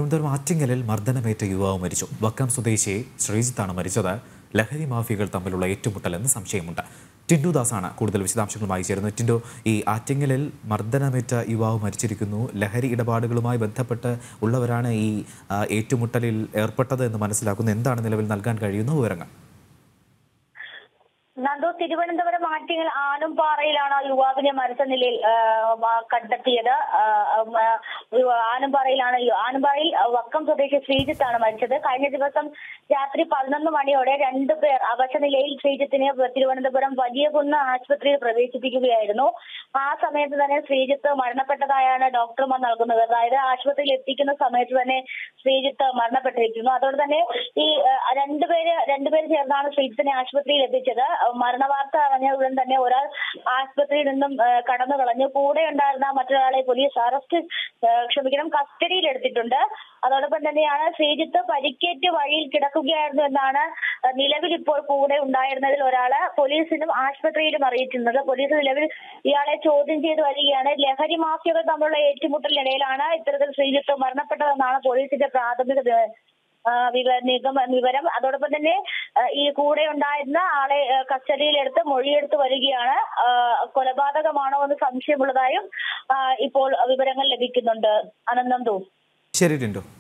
തിരുവനന്തപുരം ആറ്റിങ്ങലിൽ മർദ്ദനമേറ്റ യുവാവ് മരിച്ചു വക്കം സ്വദേശി ശ്രീജിത്താണ് മരിച്ചത് ലഹരി മാഫിയകൾ തമ്മിലുള്ള ഏറ്റുമുട്ടലെന്ന് സംശയമുണ്ട് ടിൻഡു ദാസാണ് കൂടുതൽ വിശദാംശങ്ങളുമായി ചേരുന്നത് ടിൻഡു ഈ ആറ്റിങ്ങലിൽ മർദ്ദനമേറ്റ യുവാവ് മരിച്ചിരിക്കുന്നു ലഹരി ഇടപാടുകളുമായി ബന്ധപ്പെട്ട് ഉള്ളവരാണ് ഈ ആ, ഏറ്റുമുട്ടലിൽ ഏർപ്പെട്ടത് എന്ന് മനസ്സിലാക്കുന്നു എന്താണ് നിലവിൽ നൽകാൻ കഴിയുന്ന വിവരങ്ങൾ നന്ദു തിരുവനന്തപുരം ആറ്റിങ്ങൽ ആനുംപാറയിലാണ് ആ യുവാവിനെ മരിച്ച നിലയിൽ ആ, ആ, കണ്ടെത്തിയത് ആ, ആ, യു- ആനുംപാറയിലാണ് യു- ആനുംപാറയിൽ വക്കം സ്വദേശി ശ്രീജിത്താണ് മരിച്ചത് കഴിഞ്ഞ ദിവസം രാത്രി പതിനൊന്ന് മണിയോടെ രണ്ടുപേർ അവശ നിലയിൽ ശ്രീജിത്തിനെ തിരുവനന്തപുരം വലിയ കുന്ന് ആശുപത്രിയിൽ പ്രവേശിപ്പിക്കുകയായിരുന്നു ആ സമയത്ത് തന്നെ ശ്രീജിത്ത് മരണപ്പെട്ടതായാണ് ഡോക്ടർമാർ നൽകുന്നത് അതായത് ആശുപത്രിയിൽ എത്തിക്കുന്ന സമയത്ത് തന്നെ ശ്രീജിത്ത് മരണപ്പെട്ടിരിക്കുന്നു അതോടെ തന്നെ ഈ ആ, രണ്ടുപേര് രണ്ടുപേര് ചേർന്നാണ് ശ്രീജിത്തിനെ ആശുപത്രിയിൽ എത്തിച്ചത് മരണവാർത്ത അറിഞ്ഞ ഉടൻ തന്നെ ഒരാൾ ആശുപത്രിയിൽ നിന്നും ആ, കടന്നു കളഞ്ഞു കൂടെ ഉണ്ടായിരുന്ന മറ്റൊരാളെ പോലീസ് അറസ്റ്റ് ആ, ക്ഷമിക്കണം കസ്റ്റഡിയിൽ എടുത്തിട്ടുണ്ട് അതോടൊപ്പം തന്നെയാണ് ശ്രീജിത്ത് പരിക്കേറ്റ് വഴിയിൽ കിടക്കുകയായിരുന്നു എന്നാണ് ആ, നിലവിൽ ഇപ്പോൾ കൂടെ ഉണ്ടായിരുന്നതിൽ ഒരാള് പോലീസിനും ആശുപത്രിയിലും അറിയിച്ചിരുന്നത് പോലീസ് നിലവിൽ ഇയാളെ ചോദ്യം ചെയ്ത് വരികയാണ് ലഹരി മാഫിയകൾ തമ്മിലുള്ള ഏറ്റുമുട്ടലിനിടയിലാണ് ഇത്തരത്തിൽ ശ്രീജിത്ത് മരണപ്പെട്ടതെന്നാണ് പോലീസിന്റെ പ്രാഥമിക വി- ആ, വിവ- നിഗമ വിവരം അതോടൊപ്പം തന്നെ ആ, ഈ കൂടെ ഉണ്ടായിരുന്ന ആളെ ആ, കസ്റ്റഡിയിലെടുത്ത് മൊഴിയെടുത്ത് വരികയാണ് ആ, കൊലപാതകമാണോ എന്ന് സംശയമുള്ളതായും ആ, ഇപ്പോൾ വിവരങ്ങൾ ലഭിക്കുന്നുണ്ട് അനന്തം തോന്നുന്നു ശരി ടിൻഡു